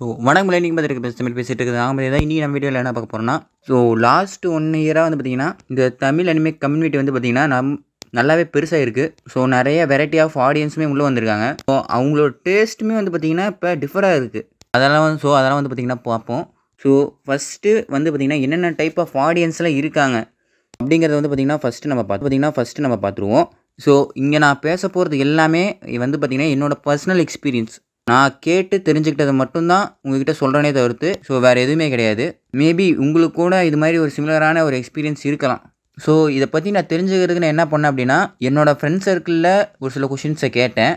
so வணக்கம் நீங்கள் பார்த்துருக்க பேச தமிழ் பேசிட்டு இருக்குது நாங்கள் தான் இன்றைக்கி நம்ம வீடியோவில் என்ன பார்க்க போகிறோம்னா ஸோ லாஸ்ட் ஒன் இயராக வந்து பார்த்திங்கன்னா இந்த தமிழ் அனிமே கம்யூனிட்டி வந்து பார்த்திங்கன்னா நம் நல்லாவே பெருசாக இருக்குது ஸோ நிறைய வெரைட்டி ஆஃப் ஆடியன்ஸுமே உள்ளே வந்திருக்காங்க ஸோ அவங்களோட டேஸ்ட்டுமே வந்து பார்த்திங்கன்னா இப்போ டிஃபராக இருக்குது அதெல்லாம் வந்து ஸோ அதெல்லாம் வந்து பார்த்திங்கன்னா பார்ப்போம் ஸோ ஃபஸ்ட்டு வந்து பார்த்திங்கன்னா என்னென்ன டைப் ஆஃப் ஆடியன்ஸ்லாம் இருக்காங்க அப்படிங்கிறத வந்து பார்த்திங்கன்னா ஃபஸ்ட்டு நம்ம பார்த்து பார்த்திங்கன்னா ஃபஸ்ட்டு நம்ம பார்த்துருவோம் ஸோ இங்கே நான் பேச போகிறது எல்லாமே வந்து பார்த்திங்கன்னா என்னோடய பர்சனல் எக்ஸ்பீரியன்ஸ் நான் கேட்டு தெரிஞ்சுக்கிட்டதை மட்டும்தான் உங்ககிட்ட சொல்கிறேனே தவிர்த்து ஸோ வேறு எதுவுமே கிடையாது மேபி உங்களுக்கு கூட இது மாதிரி ஒரு சிமிலரான ஒரு எக்ஸ்பீரியன்ஸ் இருக்கலாம் ஸோ இதை பற்றி நான் தெரிஞ்சுக்கிறதுக்கு நான் என்ன பண்ணேன் அப்படின்னா என்னோடய ஃப்ரெண்ட் சர்க்கிளில் ஒரு சில கொஷின்ஸை கேட்டேன்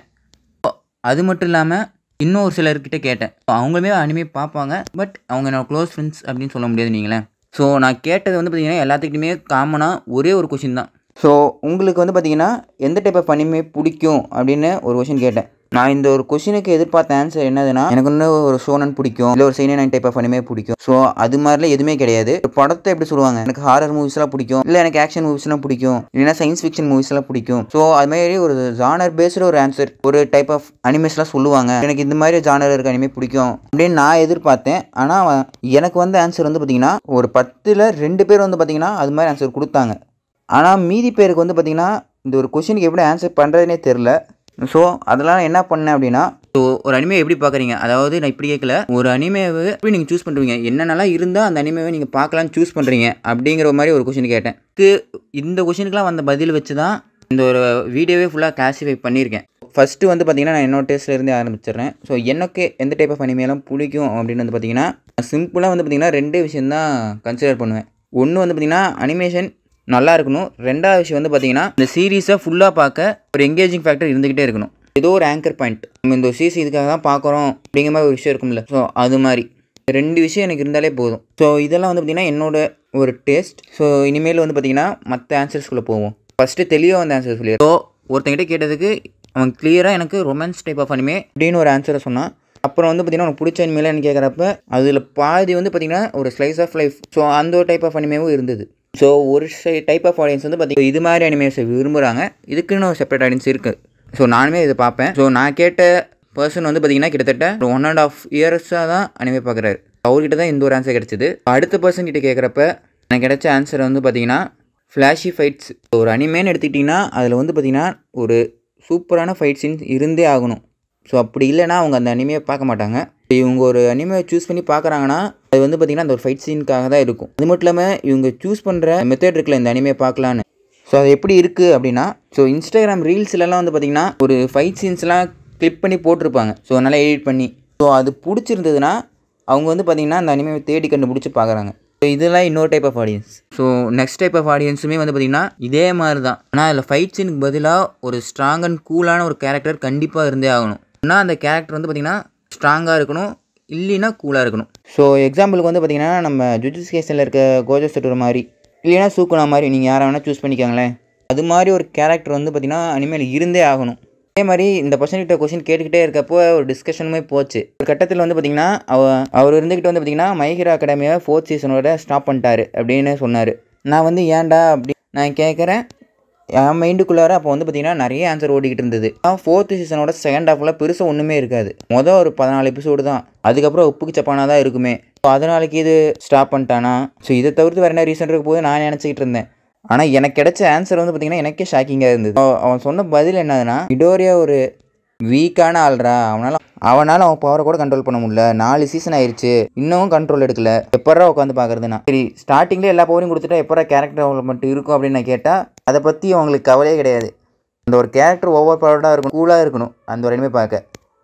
அது மட்டும் இல்லாமல் இன்னும் ஒரு சிலர்கிட்ட கேட்டேன் ஸோ அவங்களுமே அனிமே பார்ப்பாங்க பட் அவங்க என்னோட க்ளோஸ் ஃப்ரெண்ட்ஸ் அப்படின்னு சொல்ல முடியாது நீங்களே ஸோ நான் கேட்டது வந்து பார்த்திங்கன்னா எல்லாத்துக்கிட்டையுமே காமனாக ஒரே ஒரு கொஷின் தான் ஸோ உங்களுக்கு வந்து பார்த்திங்கன்னா எந்த டைப் ஆஃப் அனிமே பிடிக்கும் அப்படின்னு ஒரு கொஷின் கேட்டேன் நான் இந்த ஒரு கொஷினுக்கு எதிர்பார்த்த ஆன்சர் என்னதுன்னா எனக்கு வந்து ஒரு ஷோனன் பிடிக்கும் இல்லை ஒரு சைனன் டைப் ஆஃப் அனிமே பிடிக்கும் ஸோ அது மாதிரிலாம் எதுவுமே கிடையாது ஒரு படத்தை எப்படி சொல்லுவாங்க எனக்கு ஹாரர் மூவிஸ்லாம் பிடிக்கும் இல்லை எனக்கு ஆக்ஷன் மூவிஸ்லாம் பிடிக்கும் இல்லைன்னா சயின்ஸ் ஃபிக்ஷன் மூவிஸ்லாம் பிடிக்கும் ஸோ அது மாதிரி ஒரு ஜானர் பேஸ்டு ஒரு ஆன்சர் ஒரு டைப் ஆஃப் அனிமேஸ்லாம் சொல்லுவாங்க எனக்கு இந்த மாதிரி ஜானர் இருக்க அனிமே பிடிக்கும் அப்படின்னு நான் எதிர்பார்த்தேன் ஆனால் எனக்கு வந்த ஆன்சர் வந்து பார்த்திங்கன்னா ஒரு பத்தில் ரெண்டு பேர் வந்து பார்த்திங்கன்னா அது மாதிரி ஆன்சர் கொடுத்தாங்க ஆனால் மீதி பேருக்கு வந்து பார்த்திங்கன்னா இந்த ஒரு கொஷினுக்கு எப்படி ஆன்சர் பண்ணுறதுனே தெரில ஸோ அதெல்லாம் என்ன பண்ணேன் அப்படின்னா ஸோ ஒரு அனிமே எப்படி பார்க்குறீங்க அதாவது நான் இப்படி கேட்கல ஒரு அனிமேவை எப்படி நீங்கள் சூஸ் பண்ணுறீங்க என்னென்னலாம் இருந்தால் அந்த அனிமேவை நீங்கள் பார்க்கலான்னு சூஸ் பண்ணுறீங்க அப்படிங்கிற மாதிரி ஒரு கொஷின் கேட்டேன் இது இந்த கொஷினுக்குலாம் வந்த பதில் வச்சு தான் இந்த ஒரு வீடியோவே ஃபுல்லாக கிளாஸிஃபை பண்ணியிருக்கேன் ஃபஸ்ட்டு வந்து பார்த்திங்கன்னா நான் என்னோட டேஸ்ட்லேருந்தே ஆரம்பிச்சிடுறேன் ஸோ எனக்கு எந்த டைப் ஆஃப் அனிமேலாம் பிடிக்கும் அப்படின்னு வந்து பார்த்திங்கன்னா சிம்பிளாக வந்து பார்த்திங்கன்னா ரெண்டே விஷயம் தான் கன்சிடர் பண்ணுவேன் ஒன்று வந்து பார்த்திங்கன்னா அனிமேஷன் நல்லா இருக்கணும் ரெண்டாவது விஷயம் வந்து பார்த்திங்கன்னா இந்த சீரீஸை ஃபுல்லாக பார்க்க ஒரு எங்கேஜிங் ஃபேக்டர் இருந்துக்கிட்டே இருக்கணும் ஏதோ ஒரு ஆங்கர் பாயிண்ட் நம்ம இந்த ஒரு சீரிஸ் இதுக்காக தான் பார்க்குறோம் அப்படிங்கிற மாதிரி ஒரு விஷயம் இருக்கும்ல ஸோ அது மாதிரி ரெண்டு விஷயம் எனக்கு இருந்தாலே போதும் ஸோ இதெல்லாம் வந்து பார்த்திங்கன்னா என்னோட ஒரு டேஸ்ட் ஸோ இனிமேல் வந்து பார்த்திங்கன்னா மற்ற ஆன்சர்ஸ்குள்ளே போவோம் ஃபஸ்ட்டு தெளிவாக வந்து ஆன்சர் சொல்லி ஸோ ஒருத்தங்கிட்ட கேட்டதுக்கு அவன் கிளியராக எனக்கு ரொமான்ஸ் டைப் ஆஃப் அனிமே அப்படின்னு ஒரு ஆன்சரை சொன்னான் அப்புறம் வந்து பார்த்திங்கன்னா உனக்கு பிடிச்ச அனிமேலான்னு கேட்குறப்ப அதில் பாதி வந்து பார்த்திங்கன்னா ஒரு ஸ்லைஸ் ஆஃப் லைஃப் ஸோ அந்த ஒரு டைப் ஆஃப் அனிமேவும் இருந்தது ஸோ ஒரு டைப் ஆஃப் ஆடியன்ஸ் வந்து பார்த்திங்கன்னா இது மாதிரி அனிமேஸை விரும்புகிறாங்க இதுக்குன்னு ஒரு செப்பரேட் ஆடியன்ஸ் இருக்குது ஸோ நானுமே இதை பார்ப்பேன் ஸோ நான் கேட்ட பர்சன் வந்து பார்த்திங்கன்னா கிட்டத்தட்ட ஒரு ஒன் அண்ட் ஆஃப் இயர்ஸாக தான் அனிமே பார்க்குறாரு அவர்கிட்ட தான் இந்த ஒரு ஆன்சர் கிடச்சிது அடுத்த பர்சன் கிட்ட கேட்குறப்ப எனக்கு கிடைச்ச ஆன்சர் வந்து பார்த்திங்கன்னா ஃப்ளாஷி ஃபைட்ஸ் ஒரு அனிமேன்னு எடுத்துக்கிட்டிங்கன்னா அதில் வந்து பார்த்திங்கன்னா ஒரு சூப்பரான ஃபைட் சீன்ஸ் இருந்தே ஆகணும் ஸோ அப்படி இல்லைன்னா அவங்க அந்த அனிமையை பார்க்க மாட்டாங்க இவங்க ஒரு அனிமையை சூஸ் பண்ணி பார்க்குறாங்கன்னா அது வந்து பார்த்திங்கன்னா அந்த ஒரு ஃபைட் சீனுக்காக தான் இருக்கும் அது மட்டும் இல்லாமல் இவங்க சூஸ் பண்ணுற மெத்தட் இருக்குல்ல இந்த அனிமையை பார்க்கலான்னு ஸோ அது எப்படி இருக்குது அப்படின்னா ஸோ இன்ஸ்டாகிராம் ரீல்ஸ்லலாம் வந்து பார்த்திங்கன்னா ஒரு ஃபைட் சீன்ஸ்லாம் கிளிப் பண்ணி போட்டிருப்பாங்க ஸோ நல்லா எடிட் பண்ணி ஸோ அது பிடிச்சிருந்ததுன்னா அவங்க வந்து பார்த்திங்கன்னா அந்த அனிமையை தேடி கண்டுபிடிச்சி பார்க்குறாங்க ஸோ இதெல்லாம் இன்னொரு type of audience so next type of ஆடியன்ஸுமே வந்து பார்த்திங்கன்னா இதே மாதிரி தான் ஆனால் அதில் ஃபைட் சீனுக்கு பதிலாக ஒரு ஸ்ட்ராங் அண்ட் கூலான ஒரு கேரக்டர் கண்டிப்பாக இருந்தே ஆகணும் ஆனால் அந்த கேரக்டர் வந்து பார்த்திங்கன்னா ஸ்ட்ராங்காக இருக்கணும் இல்லைன்னா கூலாக இருக்கணும் ஸோ எக்ஸாம்பிளுக்கு வந்து பார்த்திங்கன்னா நம்ம ஜுஜிஸ் கேஸில் இருக்க கோஜோ செட்டுற மாதிரி இல்லைன்னா சூக்குனா மாதிரி நீங்கள் யாரை வேணால் சூஸ் பண்ணிக்கோங்களேன் அது மாதிரி ஒரு கேரக்டர் வந்து பார்த்திங்கன்னா அனிமேல் இருந்தே ஆகணும் அதே மாதிரி இந்த பர்சன்கிட்ட கொஷின் கேட்டுக்கிட்டே இருக்கப்போ ஒரு டிஸ்கஷனுமே போச்சு ஒரு கட்டத்தில் வந்து பார்த்திங்கன்னா அவ அவர் இருந்துக்கிட்டு வந்து பார்த்திங்கன்னா மைஹிரா அகாடமியை ஃபோர்த் சீசனோட ஸ்டாப் பண்ணிட்டாரு அப்படின்னு சொன்னார் நான் வந்து ஏன்டா அப்படி நான் கேட்குறேன் என் மைண்டுக்குள்ளார அப்போ வந்து பார்த்திங்கன்னா நிறைய ஆன்சர் ஓடிக்கிட்டு இருந்தது ஃபோர்த்து சீசனோட செகண்ட் ஹாஃபில் பெருசாக ஒன்றுமே இருக்காது மொதல் ஒரு பதினாலு எபிசோடு தான் அதுக்கப்புறம் உப்புக்கு சப்பானாக தான் இருக்குமே ஸோ அதனாலக்கு இது ஸ்டாப் பண்ணிட்டானா ஸோ இதை தவிர்த்து வேறு என்ன ரீசன் இருக்க போது நான் நினச்சிக்கிட்டு இருந்தேன் ஆனால் எனக்கு கிடைச்ச ஆன்சர் வந்து பார்த்திங்கன்னா எனக்கே ஷாக்கிங்காக இருந்தது அவன் சொன்ன பதில் என்னதுன்னா இடோரியா ஒரு வீக்கான ஆள்றா அவனால் அவனால் அவன் பவரை கூட கண்ட்ரோல் பண்ண முடியல நாலு சீசன் ஆயிடுச்சு இன்னமும் கண்ட்ரோல் எடுக்கல எப்படா உட்காந்து பார்க்குறதுனா சரி ஸ்டார்டிங்லேயே எல்லா பவரையும் கொடுத்துட்டா எப்படா கேரக்டர் டெவலப்மெண்ட் இருக்கும் அப்படின்னு நான் கேட்டால் அதை பற்றி அவங்களுக்கு கவலையே கிடையாது அந்த ஒரு கேரக்டர் ஓவர் பவர்டாக இருக்கணும் கூலாக இருக்கணும் அந்த ஒரு இனிமே பார்க்க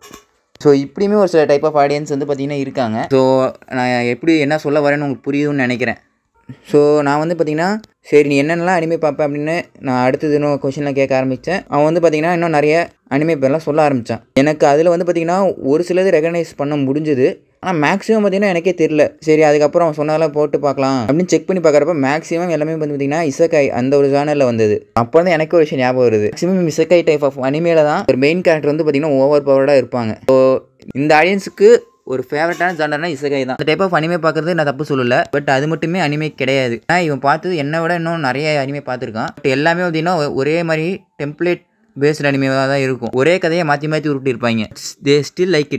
ஸோ இப்படியுமே ஒரு சில டைப் ஆஃப் ஆடியன்ஸ் வந்து பார்த்திங்கன்னா இருக்காங்க ஸோ நான் எப்படி என்ன சொல்ல வரேன்னு உங்களுக்கு புரியுதுன்னு நினைக்கிறேன் ஸோ நான் வந்து பார்த்திங்கன்னா சரி நீ என்னென்னலாம் அனிமே பார்ப்பேன் அப்படின்னு நான் அடுத்தது இன்னும் கொஷின்லாம் கேட்க ஆரம்பித்தேன் அவன் வந்து பார்த்திங்கன்னா இன்னும் நிறைய அனிமே பேர்லாம் சொல்ல ஆரம்பித்தான் எனக்கு அதில் வந்து பார்த்திங்கன்னா ஒரு சிலது ரெகனைஸ் பண்ண முடிஞ்சுது ஆனால் மேக்ஸிமம் பார்த்திங்கன்னா எனக்கே தெரில சரி அதுக்கப்புறம் அவன் சொன்னதெல்லாம் போட்டு பார்க்கலாம் அப்படின்னு செக் பண்ணி பார்க்குறப்ப மேக்ஸிமம் எல்லாமே வந்து பார்த்திங்கன்னா இசக்காய் அந்த ஒரு ஜானரில் வந்தது அப்போ வந்து எனக்கு ஒரு விஷயம் ஞாபகம் வருது மேக்ஸிமம் இசக்காய் டைப் ஆஃப் அனிமேல தான் ஒரு மெயின் கேரக்டர் வந்து பார்த்திங்கன்னா ஓவர் பவர்டாக இருப்பாங்க ஸோ இந்த ஆடியன்ஸுக்கு ஒரு ஃபேவரட்டான ஜானர்னா இசகை தான் இந்த டைப் ஆஃப் அனிமே பார்க்குறது நான் தப்பு சொல்லல பட் அது மட்டுமே அனிமே கிடையாது ஆனால் இவன் பார்த்தது என்னை விட இன்னும் நிறைய அனிமே பார்த்துருக்கான் பட் எல்லாமே பார்த்தீங்கன்னா ஒரே மாதிரி டெம்ப்ளேட் பேஸ்டு அனிமேவாக தான் இருக்கும் ஒரே கதையை மாற்றி மாற்றி உருட்டி இருப்பாங்க they still like it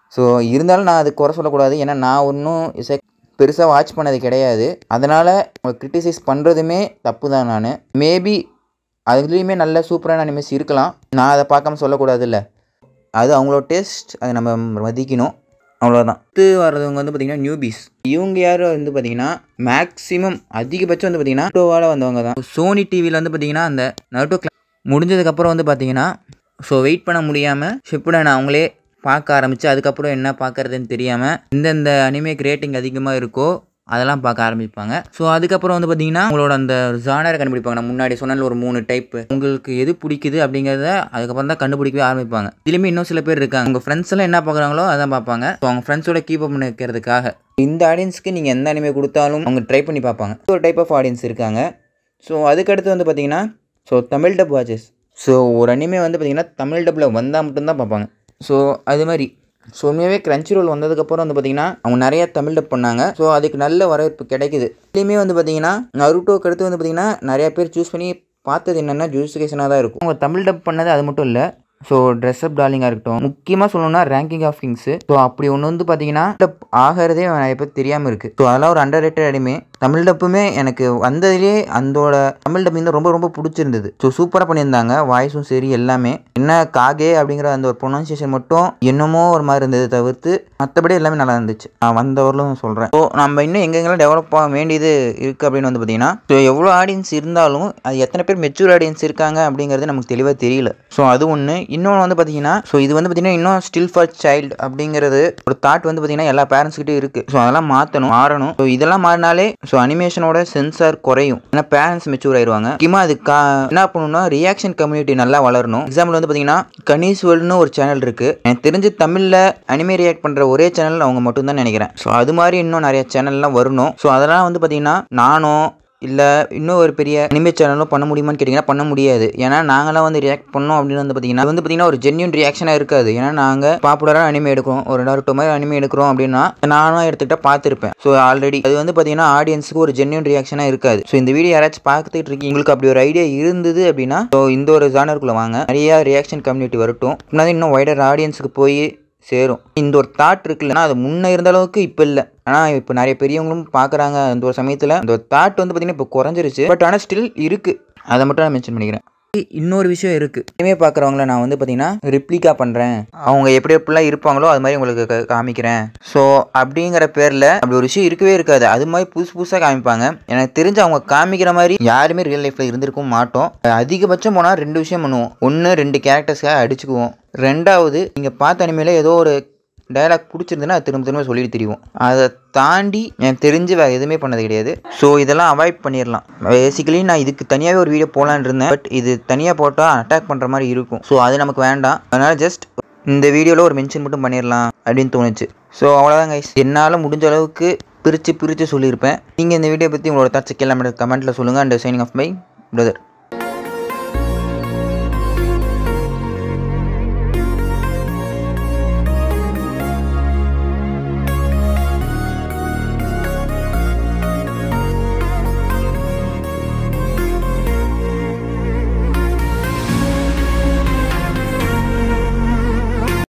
so இருந்தாலும் நான் அது குறை சொல்லக்கூடாது ஏன்னா நான் ஒன்றும் இசை பெருசாக வாட்ச் பண்ணது கிடையாது அதனால் கிரிட்டிசைஸ் பண்ணுறதுமே தப்பு தான் நான் மேபி அதுலேயுமே நல்ல சூப்பரான அனிமேஸ் இருக்கலாம் நான் அதை பார்க்காம சொல்லக்கூடாதுல்ல அது அவங்களோட டேஸ்ட் அதை நம்ம மதிக்கணும் அவ்வளோதான் அடுத்து வர்றவங்க வந்து பார்த்திங்கன்னா நியூபீஸ் இவங்க யாரும் வந்து பார்த்திங்கன்னா மேக்ஸிமம் அதிகபட்சம் வந்து பார்த்திங்கன்னா நருட்டோவால் வந்தவங்க தான் சோனி டிவியில் வந்து பார்த்திங்கன்னா அந்த நருட்டோ கிளா முடிஞ்சதுக்கப்புறம் வந்து பார்த்திங்கன்னா ஸோ வெயிட் பண்ண முடியாமல் ஷிப்புடன் அவங்களே பார்க்க ஆரம்பித்து அதுக்கப்புறம் என்ன பார்க்குறதுன்னு தெரியாமல் எந்தெந்த அனிமேக்கு ரேட்டிங் அதிகமாக இருக்கோ அதெல்லாம் பார்க்க ஆரம்பிப்பாங்க ஸோ அதுக்கப்புறம் வந்து பார்த்தீங்கன்னா உங்களோட அந்த ஜானரை கண்டுபிடிப்பாங்க நான் முன்னாடி சொன்னால ஒரு மூணு டைப்பு உங்களுக்கு எது பிடிக்குது அப்படிங்கிறத அதுக்கப்புறம் தான் கண்டுபிடிக்கவே ஆரம்பிப்பாங்க இதுலேயுமே இன்னும் சில பேர் இருக்காங்க உங்கள் ஃப்ரெண்ட்ஸ் எல்லாம் என்ன பார்க்குறாங்களோ அதான் பார்ப்பாங்க ஸோ அவங்க ஃப்ரெண்ட்ஸோட கீப் அப் பண்ணி வைக்கிறதுக்காக இந்த ஆடியன்ஸ்க்கு நீங்கள் எந்த அனிமே கொடுத்தாலும் அவங்க ட்ரை பண்ணி பார்ப்பாங்க ஒரு டைப் ஆஃப் ஆடியன்ஸ் இருக்காங்க ஸோ அதுக்கடுத்து வந்து பார்த்தீங்கன்னா so Tamil dub watches so ஒரு அனிமே வந்து பார்த்தீங்கன்னா தமிழ் டப்பில் வந்தால் மட்டும்தான் பார்ப்பாங்க ஸோ அது மாதிரி ஸோ உண்மையாகவே கிரன்ச்சி ரோல் வந்ததுக்கப்புறம் வந்து பார்த்தீங்கன்னா அவங்க நிறைய தமிழ் டப் பண்ணாங்க ஸோ அதுக்கு நல்ல வரவேற்பு கிடைக்குது இதுலேயுமே வந்து பார்த்தீங்கன்னா நருட்டோக்கு அடுத்து வந்து பார்த்தீங்கன்னா நிறைய பேர் சூஸ் பண்ணி பார்த்தது என்னென்னா ஜூஸ்டிகேஷனாக தான் இருக்கும் அவங்க தமிழ் டப் பண்ணது அது மட்டும் இல்லை ஸோ ட்ரெஸ்அப் டார்லிங்காக இருக்கட்டும் முக்கியமாக சொல்லணும்னா ரேங்கிங் ஆஃப் கிங்ஸு ஸோ அப்படி ஒன்று வந்து பார்த்தீங்கன்னா டப் ஆகிறதே நிறைய பேர் தெரியாமல் இருக்குது ஸோ அதெல்லாம் ஒரு அண்டர் ரேட்டட் அடிமே தமிழ் டப்புமே எனக்கு வந்ததுலேயே அந்தோட தமிழ் டப்பிங் தான் ரொம்ப ரொம்ப பிடிச்சிருந்தது ஸோ சூப்பராக பண்ணியிருந்தாங்க வாய்ஸும் சரி எல்லாமே என்ன காகே அப்படிங்கிற அந்த ஒரு ப்ரொனன்சியேஷன் மட்டும் என்னமோ ஒரு மாதிரி இருந்தது தவிர்த்து மற்றபடி எல்லாமே நல்லா இருந்துச்சு நான் வந்தவர்களும் சொல்கிறேன் ஸோ நம்ம இன்னும் எங்கெங்கெல்லாம் டெவலப் ஆக வேண்டியது இருக்குது அப்படின்னு வந்து பார்த்தீங்கன்னா ஸோ எவ்வளோ ஆடியன்ஸ் இருந்தாலும் அது எத்தனை பேர் மெச்சூர் ஆடியன்ஸ் இருக்காங்க அப்படிங்கிறது நமக்கு தெளிவாக தெரியல ஸோ அது ஒன்று இன்னொன்று வந்து பார்த்தீங்கன்னா ஸோ இது வந்து பார்த்தீங்கன்னா இன்னும் ஸ்டில் ஃபார் சைல்டு அப்படிங்கிறது ஒரு தாட் வந்து பார்த்தீங்கன்னா எல்லா பேரண்ட்ஸ்கிட்டையும் இருக்குது ஸோ அதெல்லாம் மாற்றணும் மாறணும் ஸோ இதெல்லாம் மாறினாலே ஸோ அனிமேஷனோட சென்சார் குறையும் ஏன்னா பேரண்ட்ஸ் மெச்சூர் ஆயிடுவாங்க முக்கியமாக அது கா என்ன பண்ணணும்னா ரியாக்ஷன் கம்யூனிட்டி நல்லா வளரணும் எக்ஸாம்பிள் வந்து பார்த்தீங்கன்னா கனீஸ் வேர்ல்டுன்னு ஒரு சேனல் இருக்குது எனக்கு தெரிஞ்சு தமிழில் அனிமே ரியாக்ட் பண்ணுற ஒரே சேனல் அவங்க மட்டும்தான் நினைக்கிறேன் ஸோ அது மாதிரி இன்னும் நிறைய சேனல்லாம் வரணும் ஸோ அதெல்லாம் வந்து பார்த்தீங்கன்னா நானும் இல்லை இன்னும் ஒரு பெரிய அனிமே சேனலும் பண்ண முடியுமான்னு கேட்டிங்கன்னா பண்ண முடியாது ஏன்னா நாங்களாம் வந்து ரியாக்ட் பண்ணோம் அப்படின்னு வந்து பார்த்தீங்கன்னா அது வந்து பார்த்தீங்கன்னா ஒரு ஜென்யூன் ரியாக்ஷனாக இருக்காது ஏன்னா நாங்கள் பாப்புலராக அனிமே எடுக்கிறோம் ஒரு நாருட்டோ மாதிரி அனிமே எடுக்கிறோம் அப்படின்னா நானும் எடுத்துக்கிட்ட பார்த்துருப்பேன் ஸோ ஆல்ரெடி அது வந்து பார்த்தீங்கன்னா ஆடியன்ஸுக்கு ஒரு ஜென்யூன் ரியாக்ஷனாக இருக்காது ஸோ இந்த வீடியோ யாராச்சும் பார்த்துட்டு இருக்கீங்க உங்களுக்கு அப்படி ஒரு ஐடியா இருந்தது அப்படின்னா ஸோ இந்த ஒரு ஜானருக்குள்ளே வாங்க நிறைய ரியாக்ஷன் கம்யூனிட்டி வரட்டும் முன்னாடி இன்னும் வைடர் ஆடியன்ஸுக்கு போய் சேரும் இந்த ஒரு தாட் இருக்குல்லனா அது முன்ன இருந்த அளவுக்கு இப்போ இல்லை ஆனால் இப்போ நிறைய பெரியவங்களும் பார்க்குறாங்க அந்த ஒரு சமயத்தில் அந்த ஒரு தாட் வந்து பார்த்திங்கன்னா இப்போ குறைஞ்சிருச்சு பட் ஆனால் ஸ்டில் இருக்குது அதை மட்டும் நான் மென்ஷன் பண்ணிக்கிறேன் இன்னொரு விஷயம் இருக்குது இனிமே பார்க்குறவங்கள நான் வந்து பார்த்தீங்கன்னா ரிப்ளிகா பண்ணுறேன் அவங்க எப்படி எப்படிலாம் இருப்பாங்களோ அது மாதிரி உங்களுக்கு கா- காமிக்கிறேன் ஸோ அப்படிங்கிற பேரில் அப்படி ஒரு விஷயம் இருக்கவே இருக்காது அது மாதிரி புதுசு புதுசாக காமிப்பாங்க எனக்கு தெரிஞ்சு அவங்க காமிக்கிற மாதிரி யாருமே ரியல் லைஃப்பில் இருந்திருக்கவும் மாட்டோம் அதிகபட்சம் போனால் ரெண்டு விஷயம் பண்ணுவோம் ஒன்று ரெண்டு கேரக்டர்ஸ்க்காக அடிச்சுக்குவோம் ரெண்டாவது நீங்கள் பார்த்த அனிமையில் ஏதோ ஒரு டயலாக் பிடிச்சிருந்துன்னா அது திரும்ப திரும்ப சொல்லிட்டு தெரியும் அதை தாண்டி எனக்கு தெரிஞ்சு வேறு எதுவுமே பண்ணது கிடையாது ஸோ இதெல்லாம் அவாய்ட் பண்ணிடலாம் பேசிக்கலி நான் இதுக்கு தனியாகவே ஒரு வீடியோ போகலான்னு இருந்தேன் பட் இது தனியாக போட்டால் அட்டாக் பண்ணுற மாதிரி இருக்கும் ஸோ அது நமக்கு வேண்டாம் அதனால் ஜஸ்ட் இந்த வீடியோவில் ஒரு மென்ஷன் மட்டும் பண்ணிடலாம் அப்படின்னு தோணுச்சு ஸோ அவ்வளோதான் கைஸ் என்னால் முடிஞ்ச அளவுக்கு பிரித்து பிரித்து சொல்லியிருப்பேன் நீங்கள் இந்த வீடியோ பற்றி உங்களோட தாட்ஸ் எல்லாமே கமெண்ட்டில் சொல்லுங்கள் and signing off my brother